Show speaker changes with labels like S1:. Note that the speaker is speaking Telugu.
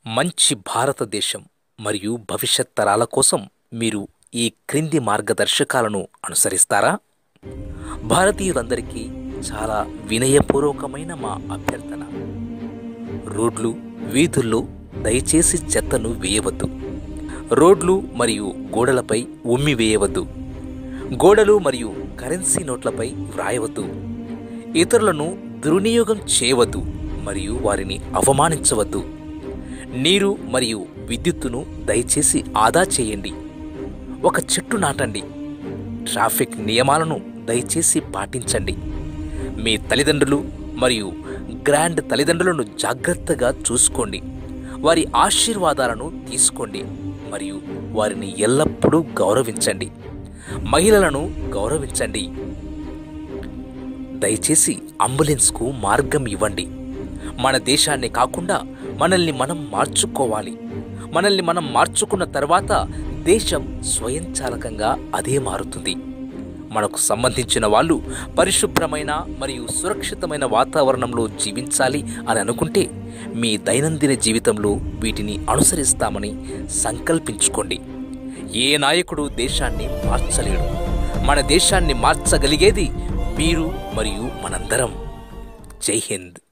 S1: మంచి భారతదేశం మరియు భవిష్యత్ తరాల కోసం మీరు ఈ క్రింది మార్గదర్శకాలను అనుసరిస్తారా భారతీయులందరికీ చాలా వినయపూర్వకమైన మా అభ్యర్థన రోడ్లు వీధుల్లో దయచేసి చెత్తను వేయవద్దు రోడ్లు మరియు గోడలపై ఉమ్మి వేయవద్దు గోడలు మరియు కరెన్సీ నోట్లపై వ్రాయవద్దు ఇతరులను దుర్వినియోగం చేయవద్దు మరియు వారిని అవమానించవద్దు నీరు మరియు విద్యుత్తును దయచేసి ఆదా చేయండి ఒక చెట్టు నాటండి ట్రాఫిక్ నియమాలను దయచేసి పాటించండి మీ తల్లిదండ్రులు మరియు గ్రాండ్ తల్లిదండ్రులను జాగ్రత్తగా చూసుకోండి వారి ఆశీర్వాదాలను తీసుకోండి మరియు వారిని ఎల్లప్పుడూ గౌరవించండి మహిళలను గౌరవించండి దయచేసి అంబులెన్స్కు మార్గం ఇవ్వండి మన దేశాన్ని కాకుండా మనల్ని మనం మార్చుకోవాలి మనల్ని మనం మార్చుకున్న తర్వాత దేశం స్వయంచాలకంగా అదే మారుతుంది మనకు సంబంధించిన వాళ్ళు పరిశుభ్రమైన మరియు సురక్షితమైన వాతావరణంలో జీవించాలి అని అనుకుంటే మీ దైనందిన జీవితంలో వీటిని అనుసరిస్తామని సంకల్పించుకోండి ఏ నాయకుడు దేశాన్ని మార్చలేడు మన దేశాన్ని మార్చగలిగేది మీరు మరియు మనందరం జై హింద్